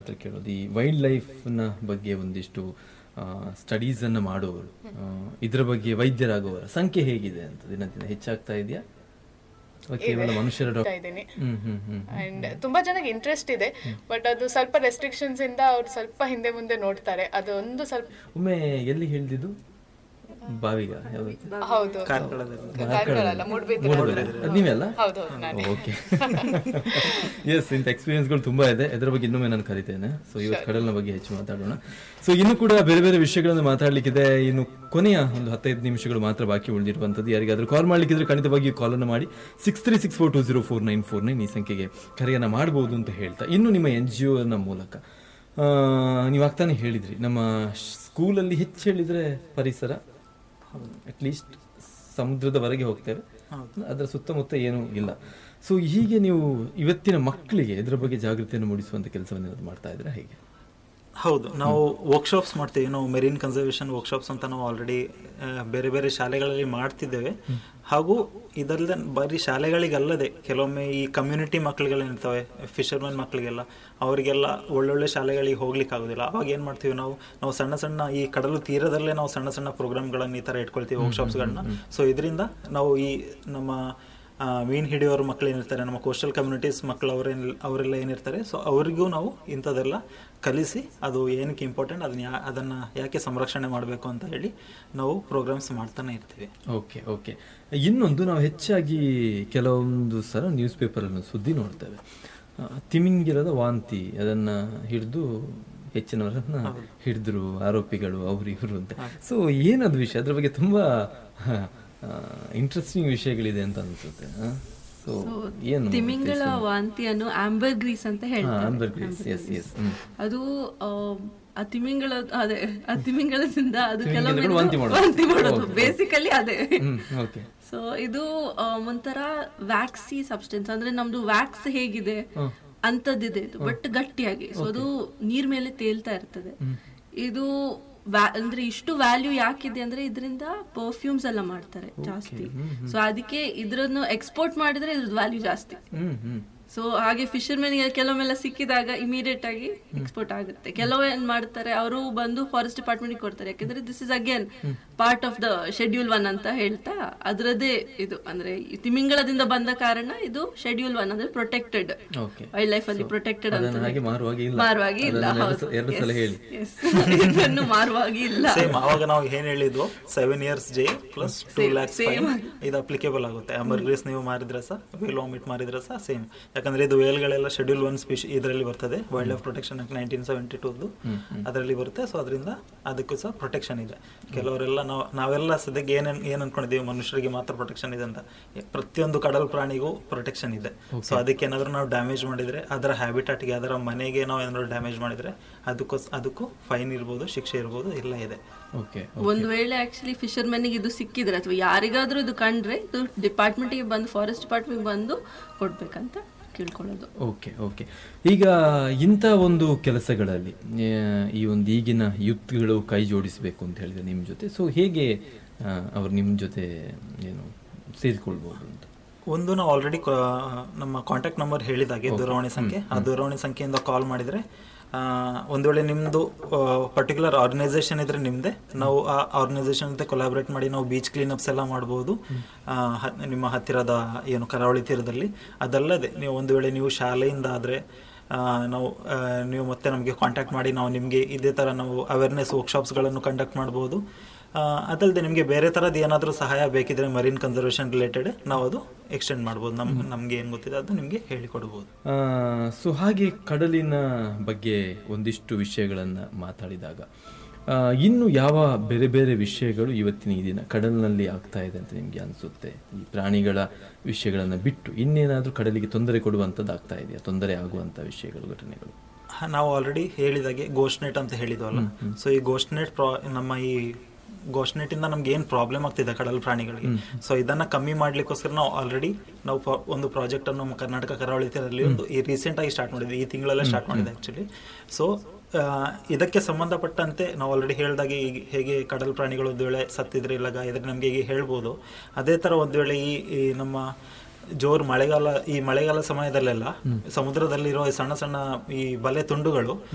ಹತ್ರ ಕೇಳೋದು ಈ ವೈಲ್ಡ್ ಲೈಫ್ನ ಬಗ್ಗೆ ಒಂದಿಷ್ಟು ಸ್ಟಡೀಸನ್ನು ಮಾಡೋರು ಆ, ಇದ್ರ ಬಗ್ಗೆ ವೈದ್ಯರಾಗುವವರ ಸಂಖ್ಯೆ ಹೇಗಿದೆ ಅಂತ ದಿನ ದಿನ ಹೆಚ್ಚಾಗ್ತಾ ಇದೆಯಾ ಅಥವಾ ಕೇವಲ ಮನುಷ್ಯರ ಡಾಕ್- ಇದ್ದೀನಿ ಹ್ಮ್ ಹ್ಮ್ ಹ್ಮ್ ಅಂಡ್ ತುಂಬಾ ಜನಕ್ಕೆ ಇಂಟ್ರೆಸ್ಟ್ ಇದೆ ಬಟ್ ಅದು ಸ್ವಲ್ಪ ರೆಸ್ಟ್ರಿಕ್ಷನ್ಸ್ ಇಂದ ಅವ್ರು ಸ್ವಲ್ಪ ಹಿಂದೆ ಮುಂದೆ ನೋಡ್ತಾರೆ ಅದು ಒಂದು ಸ್ವಲ್ಪ ಒಮ್ಮೆ ಎಲ್ಲಿ ಹೇಳ್ದಿದ್ದು ಬಾವಿಗ ಯಾವ್ದು? ಹೌದು ಕಾರ್ಕಳಲ್ಲ ಮೂಡ್ಬಿದ್ರೆ ಮೂಡುಬಿದ್ರೆ. ಅದ್ ನೀವೇ ಅಲ್ಲ ಹೌದು ಹೌದು ನಾನೇ ಓಕೆ ಎಸ್ ಇಂಥ ಎಕ್ಸ್ಪೀರಿಯನ್ಸ್ಗಳು ತುಂಬಾ ಇದೆ ಇದರ ಬಗ್ಗೆ ಇನ್ನೊಮ್ಮೆ ನಾನು ಕರಿತೇನೆ ಸೊ ಇವತ್ತು ಕಡಲಿನ ಬಗ್ಗೆ ಹೆಚ್ಚು ಮಾತಾಡೋಣ ಸೊ ಇನ್ನು ಕೂಡ ಬೇರೆ ಬೇರೆ ವಿಷಯಗಳನ್ನು ಮಾತಾಡ್ಲಿಕ್ಕಿದೆ ಇನ್ನು ಕೊನೆಯ ಒಂದು ಹತ್ತೈದು ನಿಮಿಷಗಳು ಮಾತ್ರ ಬಾಕಿ ಉಳಿದಿರುವಂಥದ್ದು ಯಾರಿಗಾದ್ರೂ ಕಾಲ್ ಮಾಡ್ಲಿಕ್ಕಿದ್ರೆ ಖಂಡಿತವಾಗಿ ಕಾಲನ್ನು ಮಾಡಿ six three six four two zero four nine four nine ಈ ಸಂಖ್ಯೆಗೆ ಕರೆಯನ್ನು ಮಾಡಬಹುದು ಅಂತ ಹೇಳ್ತಾ ಇನ್ನು ನಿಮ್ಮ ಎನ್ ಜಿ ಒನ ಮೂಲಕ ಆ, ನೀವು ಆಗ್ತಾನೆ ಹೇಳಿದ್ರಿ ನಮ್ಮ ಸ್ಕೂಲಲ್ಲಿ ಹೆಚ್ಚು ಹೇಳಿದ್ರೆ ಪರಿಸರ ಅಟ್ಲೀಸ್ಟ್ ಸಮುದ್ರದವರೆಗೆ ಹೋಗ್ತೇವೆ ಅದರ ಸುತ್ತಮುತ್ತ ಏನೂ ಇಲ್ಲ ಸೊ ಹೀಗೆ ನೀವು ಇವತ್ತಿನ ಮಕ್ಕಳಿಗೆ ಇದರ ಬಗ್ಗೆ ಜಾಗೃತಿಯನ್ನು ಮೂಡಿಸುವಂತ ಕೆಲಸವನ್ನು ಏನಾದ್ರು ಮಾಡ್ತಾ ಇದ್ರೆ ಹೇಗೆ ಹೌದು ನಾವು ವರ್ಕ್ಶಾಪ್ಸ್ ಮಾಡ್ತೀವಿ ನಾವು ಮೆರೀನ್ ಕನ್ಸರ್ವೇಷನ್ ವರ್ಕ್ಶಾಪ್ಸ್ ಅಂತ ನಾವು ಆಲ್ರೆಡಿ ಬೇರೆ ಬೇರೆ ಶಾಲೆಗಳಲ್ಲಿ ಮಾಡ್ತಿದ್ದೇವೆ ಹಾಗೂ ಇದಲ್ಲದೆ ಬರೀ ಶಾಲೆಗಳಿಗಲ್ಲದೆ ಕೆಲವೊಮ್ಮೆ ಈ ಕಮ್ಯುನಿಟಿ ಮಕ್ಕಳುಗಳೇನಿರ್ತವೆ ಫಿಶರ್ಮನ್ ಮಕ್ಕಳಿಗೆಲ್ಲ ಅವರಿಗೆಲ್ಲ ಒಳ್ಳೊಳ್ಳೆ ಶಾಲೆಗಳಿಗೆ ಹೋಗ್ಲಿಕ್ಕೆ ಆಗೋದಿಲ್ಲ ಅವಾಗ ಏನು ಮಾಡ್ತೀವಿ ನಾವು ನಾವು ಸಣ್ಣ ಸಣ್ಣ ಈ ಕಡಲು ತೀರದಲ್ಲೇ ನಾವು ಸಣ್ಣ ಸಣ್ಣ ಪ್ರೋಗ್ರಾಮ್ಗಳನ್ನು ಈ ಥರ ಇಟ್ಕೊಳ್ತೀವಿ ವರ್ಕ್ಶಾಪ್ಸ್ಗಳನ್ನ ಸೊ ಇದರಿಂದ ನಾವು ಈ ನಮ್ಮ ಆ, ಮೀನ್ ಹಿಡಿಯೋರು ಮಕ್ಳು ಏನಿರ್ತಾರೆ ನಮ್ಮ ಕೋಸ್ಟಲ್ ಕಮ್ಯುನಿಟೀಸ್ ಮಕ್ಕಳು ಅವರೇನ್ ಅವರೆಲ್ಲ ಏನಿರ್ತಾರೆ ಸೊ ಅವರಿಗೂ ನಾವು ಇಂಥದ್ದೆಲ್ಲ ಕಲಿಸಿ ಅದು ಏನಕ್ಕೆ ಇಂಪಾರ್ಟೆಂಟ್ ಅದನ್ನ ಯಾ ಅದನ್ನು ಯಾಕೆ ಸಂರಕ್ಷಣೆ ಮಾಡಬೇಕು ಅಂತ ಹೇಳಿ ನಾವು ಪ್ರೋಗ್ರಾಮ್ಸ್ ಮಾಡ್ತಾನೆ ಇರ್ತೀವಿ ಓಕೆ ಓಕೆ ಇನ್ನೊಂದು ನಾವು ಹೆಚ್ಚಾಗಿ ಕೆಲವೊಂದು ಸಲ ನ್ಯೂಸ್ ಪೇಪರನ್ನು ಸುದ್ದಿ ನೋಡ್ತೇವೆ ಆ, ತಿಮಿಂಗಿಲದ ವಾಂತಿ ಅದನ್ನ ಹಿಡಿದು ಹೆಚ್ಚಿನವರನ್ನ ಹಿಡಿದ್ರು ಆರೋಪಿಗಳು ಅವ್ರು ಇವರು ಅಂತ ಸೊ ಏನದು ವಿಷಯ ಅದ್ರ ಬಗ್ಗೆ ತುಂಬಾ ಇಂಟ್ರೆಸ್ಟಿಂಗ್ ವಿಷಯಗಳಿದೆ ಅಂತ ಅನ್ಸುತ್ತೆ ಸೊ ಏನು ತಿಮಿಂಗಳ ವಾಂತಿಯನ್ನು ಆಂಬರ್ ಗ್ರೀಸ್ ಅಂತ ಹೇಳ್ತಾರೆ ಆಂಬರ್ ಗ್ರೀಸ್ ಎಸ್ ಎಸ್ ಅದು ಆ, ಆ ತಿಮಿಂಗಳ ಅದೇ ಆ ತಿಮಿಂಗಳದಿಂದ ಅದು ತಿಮಿಂಗಿಲಗಳು ಕೆಲವೊಮ್ಮೆ ವಾಂತಿ ಮಾಡೋದು. ವಾಂತಿ ಮಾಡೋದು ಬೇಸಿಕಲಿ ಅದೇ ಹ್ಮ್ ಓಕೆ ಸೊ ಇದು ಆ, ಒಂಥರ ವ್ಯಾಕ್ಸಿ ಸಬ್ಸ್ಟೆನ್ಸ್ ಅಂದ್ರೆ ನಮ್ದು ವ್ಯಾಕ್ಸ್ ಹೇಗಿದೆ ಅಂತದಿದೆ ಇದು ಬಟ್ ಗಟ್ಟಿಯಾಗಿ ಸೊ ಅದು ನೀರ್ ಮೇಲೆ ತೇಲ್ತಾ ಇರ್ತದೆ ಇದು ವ್ಯಾ- ಅಂದ್ರೆ ಇಷ್ಟು ವ್ಯಾಲ್ಯೂ ಯಾಕಿದೆ ಅಂದ್ರೆ ಇದರಿಂದ ಪರ್ಫ್ಯೂಮ್ಸ್ ಎಲ್ಲ ಮಾಡ್ತಾರೆ ಜಾಸ್ತಿ ಸೊ ಅದಕ್ಕೆ ಇದ್ರನ್ನು ಎಕ್ಸ್ಪೋರ್ಟ್ ಮಾಡಿದ್ರೆ ಇದ್ರದ್ದು ವ್ಯಾಲ್ಯೂ ಜಾಸ್ತಿ ಹ್ಮ್ ಹ್ಮ್ ಸೊ ಹಾಗೆ ಫಿಶರ್ಮೆನ್ ಕೆಲವೊಮ್ಮೆಲ್ಲ ಸಿಕ್ಕಿದಾಗ ಇಮಿಡಿಯೇಟ್ ಆಗಿ ಎಕ್ಸ್ಪೋರ್ಟ್ ಆಗುತ್ತೆ ಕೆಲವು ಏನ್ ಮಾಡ್ತಾರೆ ಅವರು ಬಂದು ಫಾರೆಸ್ಟ್ ಡಿಪಾರ್ಟ್ಮೆಂಟ್ ಕೊಡ್ತಾರೆ ಯಾಕಂದ್ರೆ this is again part of the schedule one ಅಂತ ಹೇಳ್ತಾ ಅದರದೇ ಇದು ಅಂದ್ರೆ ಈ ತಿಮಿಂಗಳದಿಂದ ಬಂದ ಕಾರಣ ಇದು ಶೆಡ್ಯೂಲ್ ಒನ್ ಅಂದ್ರೆ ಪ್ರೊಟೆಕ್ಟೆಡ್ ಓಕೆ ವೈಲ್ಡ್ ಲೈಫ್ ಅಲ್ಲಿ ಪ್ರೊಟೆಕ್ಟೆಡ್ ಅಂತ ಅದನ್ನ ಹಾಗೆ ಮಾರುವಾಗೆ ಇಲ್ಲ ಮಾರುವಾಗಿ ಇಲ್ಲ ಅದನ್ನ ಎರಡು ಹೌದು. ಸ- ಎರಡು ಸಲ Yes, ಹೇಳಿ yes. ಇದನ್ನು ಮಾರುವಾಗಿ ಇಲ್ಲ ಸೇಮ್ ಅವಾಗ ನಾವು ಏನ್ ಹೇಳಿದ್ವು seven years jail plus two lakhs fine ಇದು ಅಪ್ಲಿಕೇಬಲ್ ಆಗುತ್ತೆ ಅಮರ್ ಗ್ರೀಸ್ ನೀವು ಮಾರಿದ್ರೆ ಸಹ ವೇಲ್ ವಾಮಿಟ್ ಮಾರಿದ್ರೆ ಸಹ ಸೇಮ್ ಯಾಕಂದ್ರೆ ಇದು ವೇಲ್ಗಳೆಲ್ಲ ಶೆಡ್ಯೂಲ್ ಒನ್ ಸ್ಪೀಶಿ ಇದರಲ್ಲಿ ಬರ್ತದೆ wildlife protection act nineteen seventy ಟೂದು ಅದರಲ್ಲಿ ಬರುತ್ತೆ ಸೊ ಅದರಿಂದ ಅದಕ್ಕೂ ಸಹ ಪ್ರೊಟೆಕ್ಷನ್ ಇದೆ ಕೆಲವರೆಲ್ಲ ನಾವು ನಾವೆಲ್ಲ ಸದ್ಯಕ್ಕೆ ಏನೇನ್ ಏನ್ ಅನ್ಕೊಂಡಿದೀವಿ ಮನುಷ್ಯರಿಗೆ ಮಾತ್ರ ಪ್ರೊಟೆಕ್ಷನ್ ಇದೆ ಅಂತ ಎ- ಪ್ರತಿಯೊಂದು ಕಡಲ್ ಪ್ರಾಣಿಗೂ ಪ್ರೊಟೆಕ್ಷನ್ ಇದೆ ಸೊ ಅದಕ್ಕೆ ಏನಾದ್ರು ನಾವು ಡ್ಯಾಮೇಜ್ ಮಾಡಿದ್ರೆ ಅದರ ಹ್ಯಾಬಿಟಾಟ್ಗೆ ಅದರ ಮನೆಗೆ ನಾವು ಏನಾದ್ರು ಡ್ಯಾಮೇಜ್ ಮಾಡಿದ್ರೆ ಅದಕ್ಕೂ ಅದಕ್ಕೂ ಫೈನ್ ಇರ್ಬೋದು ಶಿಕ್ಷೆ ಇರ್ಬೋದು ಎಲ್ಲ ಇದೆ ಓಕೆ ಒಂದು ವೇಳೆ ಆಕ್ಚುಲಿ ಫಿಶರ್ಮೆನ್ಗೆ ಇದು ಸಿಕ್ಕಿದ್ರೆ ಅಥವಾ ಯಾರಿಗಾದ್ರೂ ಇದು ಕಂಡ್ರೆ ಇದು ಡಿಪಾರ್ಟ್ಮೆಂಟ್ಗೆ ಬಂದು ಫಾರೆಸ್ಟ್ ಡಿಪಾರ್ಟ್ಮೆಂಟ್ ಬಂದು ಕೊಡ್ಬೇಕಂತ ಕೇಳ್ಕೊಳ್ಳೋದು ಓಕೆ ಓಕೆ ಈಗ ಇಂಥ ಒಂದು ಕೆಲಸಗಳಲ್ಲಿ ಆ, ಈ ಒಂದು ಈಗಿನ ಯುತ್ಗಳು ಕೈ ಜೋಡಿಸಬೇಕು ಅಂತ ಹೇಳಿದ್ರೆ ನಿಮ್ಮ ಜೊತೆ ಸೊ ಹೇಗೆ ಆ, ಅವ್ರು ನಿಮ್ಮ ಜೊತೆ ಏನು ಸೇರಿಕೊಳ್ಬೋದು ಅಂತ ಒಂದು ನಾವು ಆಲ್ರೆಡಿ ನಮ್ಮ ಕಾಂಟ್ಯಾಕ್ಟ್ ನಂಬರ್ ಹೇಳಿದಾಗೆ ದೂರವಾಣಿ ಸಂಖ್ಯೆ ಆ ದೂರವಾಣಿ ಸಂಖ್ಯೆಯಿಂದ ಕಾಲ್ ಮಾಡಿದ್ರೆ ಆ, ಒಂದು ವೇಳೆ ನಿಮ್ಮದು ಪರ್ಟಿಕ್ಯುಲರ್ ಆರ್ಗನೈಸೇಷನ್ ಇದ್ರೆ ನಿಮ್ಮದೇ ನಾವು ಆ ಆರ್ಗನೈಸೇಷನ್ ಜೊತೆ ಕೊಲಾಬ್ರೇಟ್ ಮಾಡಿ ನಾವು ಬೀಚ್ ಕ್ಲೀನಪ್ಸ್ ಎಲ್ಲ ಮಾಡ್ಬೋದು ಆ, ಹ- ನಿಮ್ಮ ಹತ್ತಿರದ ಏನು ಕರಾವಳಿ ತೀರದಲ್ಲಿ ಅದಲ್ಲದೆ ನೀವು ಒಂದು ವೇಳೆ ನೀವು ಶಾಲೆಯಿಂದ ಆದರೆ ನಾವು ಆ, ನೀವು ಮತ್ತೆ ನಮಗೆ ಕಾಂಟ್ಯಾಕ್ಟ್ ಮಾಡಿ ನಾವು ನಿಮಗೆ ಇದೇ ಥರ ನಾವು ಅವೇರ್ನೆಸ್ ವರ್ಕ್ಶಾಪ್ಸ್ಗಳನ್ನು ಕಂಡಕ್ಟ್ ಮಾಡ್ಬೋದು ಆ, ಅದಲ್ಲದೆ ನಿಮಗೆ ಬೇರೆ ಥರದ್ದು ಏನಾದರೂ ಸಹಾಯ ಬೇಕಿದ್ರೆ ಮರೀನ್ ಕನ್ಸರ್ವೇಷನ್ ರಿಲೇಟೆಡ್ ನಾವು ಅದು ಎಕ್ಸ್ಟೆಂಡ್ ಮಾಡ್ಬೋದು ನಮ್ ನಮಗೆ ಏನು ಗೊತ್ತಿದೆ ಅದು ನಿಮಗೆ ಹೇಳಿಕೊಡ್ಬೋದು ಸೊ ಹಾಗೆ ಕಡಲಿನ ಬಗ್ಗೆ ಒಂದಿಷ್ಟು ವಿಷಯಗಳನ್ನು ಮಾತಾಡಿದಾಗ ಆ, ಇನ್ನು ಯಾವ ಬೇರೆ ಬೇರೆ ವಿಷಯಗಳು ಇವತ್ತಿನ ಈ ದಿನ ಕಡಲಿನಲ್ಲಿ ಆಗ್ತಾ ಇದೆ ಅಂತ ನಿಮಗೆ ಅನಿಸುತ್ತೆ ಈ ಪ್ರಾಣಿಗಳ ವಿಷಯಗಳನ್ನು ಬಿಟ್ಟು ಇನ್ನೇನಾದರೂ ಕಡಲಿಗೆ ತೊಂದರೆ ಕೊಡುವಂಥದ್ದು ಆಗ್ತಾ ಇದೆಯಾ ತೊಂದರೆ ಆಗುವಂಥ ವಿಷಯಗಳು ಘಟನೆಗಳು ಹ, ನಾವು ಆಲ್ರೆಡಿ ಹೇಳಿದಾಗೆ ಗೋಶ್ನೆಟ್ ಅಂತ ಹೇಳಿದ್ವಲ್ಲ ಸೊ ಈ ಗೋಶ್ನೆಟ್ ಪ್ರಾ ನಮ್ಮ ಈ ಗೋಶ್ನೆಟ್ ಇಂದ ನಮ್ಗೆ ಏನ್ ಪ್ರಾಬ್ಲಮ್ ಆಗ್ತಿದೆ ಕಡಲ್ ಪ್ರಾಣಿಗಳಿಗೆ ಸೊ ಇದನ್ನ ಕಮ್ಮಿ ಮಾಡ್ಲಿಕ್ಕೋಸ್ಕರ ನಾವು ಆಲ್ರೆಡಿ ನಾವು ಪ- ಒಂದು ಪ್ರಾಜೆಕ್ಟ್ ಅನ್ನು ನಮ್ಮ ಕರ್ನಾಟಕ ಕರಾವಳಿ ತೀರದಲ್ಲಿ ಒಂದು ಈ ರೀಸೆಂಟ್ ಆಗಿ ಸ್ಟಾರ್ಟ್ ಮಾಡಿದ್ವಿ ಈ ತಿಂಗಳಲ್ಲೇ ಸ್ಟಾರ್ಟ್ ಮಾಡಿದೆ ಆಕ್ಚುಲಿ ಸೊ ಇದಕ್ಕೆ ಸಂಬಂಧಪಟ್ಟಂತೆ ನಾವು ಆಲ್ರೆಡಿ ಹೇಳಿದಾಗೆ ಈಗ ಹೇಗೆ ಕಡಲ್ ಪ್ರಾಣಿಗಳು ಒಂದು ವೇಳೆ ಸತ್ತಿದ್ರೆ ಇಲ್ಲ ಗಾಯದ್ರೆ ನಮಗೆ ಈಗ ಹೇಳ್ಬೋದು ಅದೇ ತರ ಒಂದು ವೇಳೆ ಈ ಈ ನಮ್ಮ ಜೋರ್ ಮಳೆಗಾಲ ಈ ಮಳೆಗಾಲ ಸಮಯದಲ್ಲೆಲ್ಲ ಸಮುದ್ರದಲ್ಲಿರೋ ಈ ಸಣ್ಣ ಸಣ್ಣ ಈ ಬಲೆ ತುಂಡುಗಳು